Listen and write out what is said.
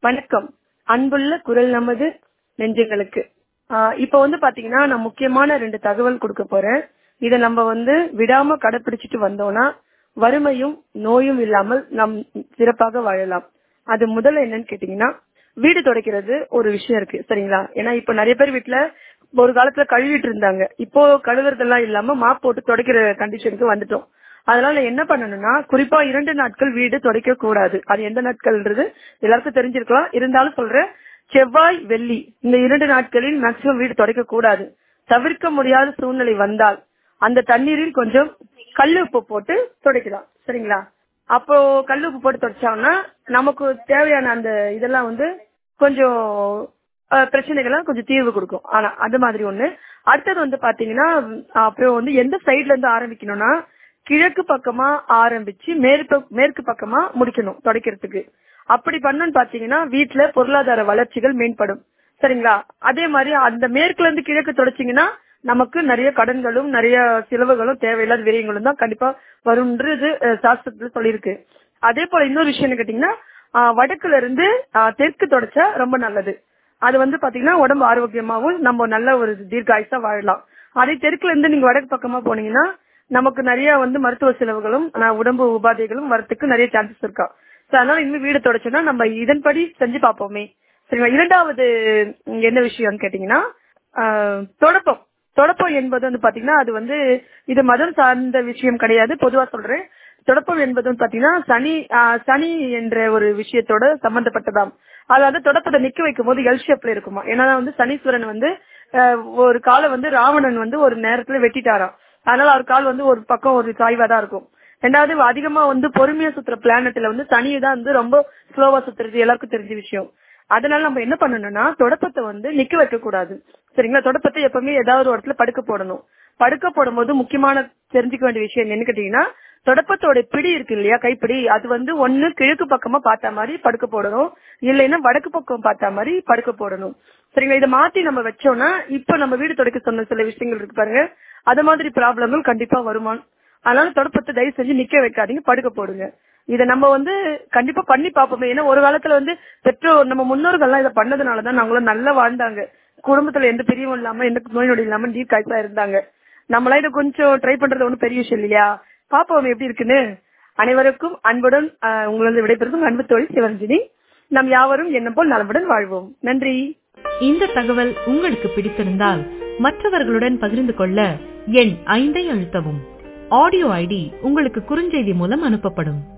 வணக்கம் அன்புள்ள குரல் நமது நெஞ்சங்களுக்கு ஆஹ் இப்ப வந்து பாத்தீங்கன்னா நான் முக்கியமான ரெண்டு தகவல் கொடுக்க போறேன் இத நம்ம வந்து விடாம கடைபிடிச்சிட்டு வந்தோம்னா வறுமையும் நோயும் இல்லாமல் நம் சிறப்பாக வாழலாம் அது முதல்ல என்னன்னு கேட்டீங்கன்னா வீடு துடைக்கிறது ஒரு விஷயம் இருக்கு சரிங்களா ஏன்னா இப்ப நிறைய பேர் வீட்டுல ஒரு காலத்துல கழுவிட்டு இருந்தாங்க இப்போ கழுவுறதெல்லாம் இல்லாம மாப் போட்டு துடைக்கிற கண்டிஷனுக்கு வந்துட்டோம் அதனால என்ன பண்ணணும்னா குறிப்பா இரண்டு நாட்கள் வீடு துடைக்க கூடாது அது எந்த நாட்கள்ன்றது எல்லாருக்கும் தெரிஞ்சிருக்கலாம் இருந்தாலும் சொல்றேன் செவ்வாய் வெள்ளி இந்த இரண்டு நாட்களில் மேக்சிமம் வீடு துடைக்க கூடாது தவிர்க்க முடியாத சூழ்நிலை வந்தால் அந்த தண்ணீரில் கொஞ்சம் கல்லு உப்பு போட்டு துடைக்கலாம் சரிங்களா அப்போ கல்லு உப்பு போட்டு துடைச்சோம்னா நமக்கு தேவையான அந்த இதெல்லாம் வந்து கொஞ்சம் அஹ், பிரச்சனைகள்லாம் கொஞ்சம் தீர்வு கொடுக்கும் ஆனா அது மாதிரி ஒண்ணு அடுத்தது வந்து பாத்தீங்கன்னா அப்புறம் வந்து எந்த சைடுல இருந்து ஆரம்பிக்கணும்னா கிழக்கு பக்கமா ஆரம்பிச்சு மேற்கு மேற்கு பக்கமா முடிக்கணும் துடைக்கிறதுக்கு அப்படி பண்ணணும்னு பாத்தீங்கன்னா வீட்டுல பொருளாதார வளர்ச்சிகள் மேம்படும் சரிங்களா அதே மாதிரி அந்த மேற்குல இருந்து கிழக்கு தொடச்சிங்கன்னா நமக்கு நிறைய கடன்களும் நிறைய செலவுகளும் தேவையில்லாத விரயங்களும் தான் கண்டிப்பா வரும்ன்றது அஹ், சாஸ்திரத்துல சொல்லியிருக்கு அதே போல இன்னொரு விஷயம் என்ன கேட்டீங்கன்னா ஆஹ், வடக்குல இருந்து ஆஹ், தெற்கு தொடச்சா ரொம்ப நல்லது அது வந்து பாத்தீங்கன்னா உடம்பு ஆரோக்கியமாவும் நம்ம நல்ல ஒரு தீர்க்காயுசா வாழலாம் அதே தெற்குல இருந்து நீங்க வடக்கு பக்கமா போனீங்கன்னா நமக்கு நிறைய வந்து மருத்துவ செலவுகளும் ஆஹ், உடம்பு உபாதைகளும் வரத்துக்கு நிறைய சான்சஸ் இருக்கா So, அதனால இனிமே வீடு தொடச்சோம்னா நம்ம இதன்படி செஞ்சு பார்ப்போமே சரிங்களா இரண்டாவது உம், என்ன விஷயம்னு கேட்டீங்கன்னா ஆஹ், தொடப்பம் தொடப்பம் என்பது வந்து பாத்தீங்கன்னா அது வந்து இது மதம் சார்ந்த விஷயம் கிடையாது பொதுவா சொல்றேன் தொடப்பம் என்பது வந்து பாத்தீங்கன்னா சனி ஆஹ், சனி என்ற ஒரு விஷயத்தோட சம்பந்தப்பட்டதாம் அதாவது தொடப்பத்தை நிக்க வைக்கும் போது எல் ஷேப்ல இருக்குமா ஏன்னா வந்து சனீஸ்வரன் வந்து ஆஹ், ஒரு காலை வந்து ராவணன் வந்து ஒரு நேரத்துல வெட்டிட்டாராம் அதனால அவர் கால் வந்து ஒரு பக்கம் ஒரு சாய்வா தான் இருக்கும் ரெண்டாவது அதிகமா வந்து பொறுமையா சுத்துற பிளானட்ல வந்து சனி தான் வந்து ரொம்ப ஸ்லோவா சுத்துறது எல்லாருக்கும் தெரிஞ்ச விஷயம் அதனால நம்ம என்ன பண்ணணும்னா தொடப்பத்தை வந்து நிக்க வைக்க கூடாது சரிங்களா தொடப்பத்தை எப்பவுமே ஏதாவது ஒரு இடத்துல படுக்க போடணும் படுக்க போடும்போது முக்கியமான தெரிஞ்சுக்க வேண்டிய விஷயம் என்னன்னு கேட்டீங்கன்னா தொடப்பத்தோட பிடி இருக்கு இல்லையா கைப்பிடி அது வந்து ஒண்ணு கிழக்கு பக்கமா பார்த்த மாதிரி படுக்க போடணும் இல்லைன்னா வடக்கு பக்கம் பார்த்த மாதிரி படுக்க போடணும் சரிங்களா இதை மாத்தி நம்ம வச்சோம்னா இப்ப நம்ம வீடு துடைக்க சொன்ன சில விஷயங்கள் இருக்கு பாருங்க அது மாதிரி ப்ராப்ளங்கள் கண்டிப்பா வருமா அதனால தொடப்பத்தை தயவு செஞ்சு நிக்க வைக்காதீங்க படுக்க போடுங்க இத நம்ம வந்து கண்டிப்பா பண்ணி பார்ப்போமே ஏன்னா ஒரு காலத்துல வந்து பெற்றோர் நம்ம முன்னோர்கள்லாம் இதை பண்ணதுனாலதான் நாங்களும் நல்லா வாழ்ந்தாங்க குடும்பத்துல எந்த பிரிவும் இல்லாம எந்த நோய் நொடி இல்லாம நீர் காய்ச்சா இருந்தாங்க நம்மளா இதை கொஞ்சம் ட்ரை பண்றது ஒன்றும் பெரிய விஷயம் இல்லையா பாப்போம் எப்படி இருக்குன்னு அனைவருக்கும் அன்புடன் ஆஹ், உங்களது விடைபெறும் அன்பு தோழி சிவரஞ்சினி நம் யாவரும் என்ன போல் நலமுடன் வாழ்வோம் நன்றி இந்த தகவல் உங்களுக்கு பிடித்திருந்தால் மற்றவர்களுடன் பகிர்ந்து கொள்ள எண் ஐந்தை அழுத்தவும் ஆடியோ ஐடி உங்களுக்கு குறுஞ்செய்தி மூலம் அனுப்பப்படும்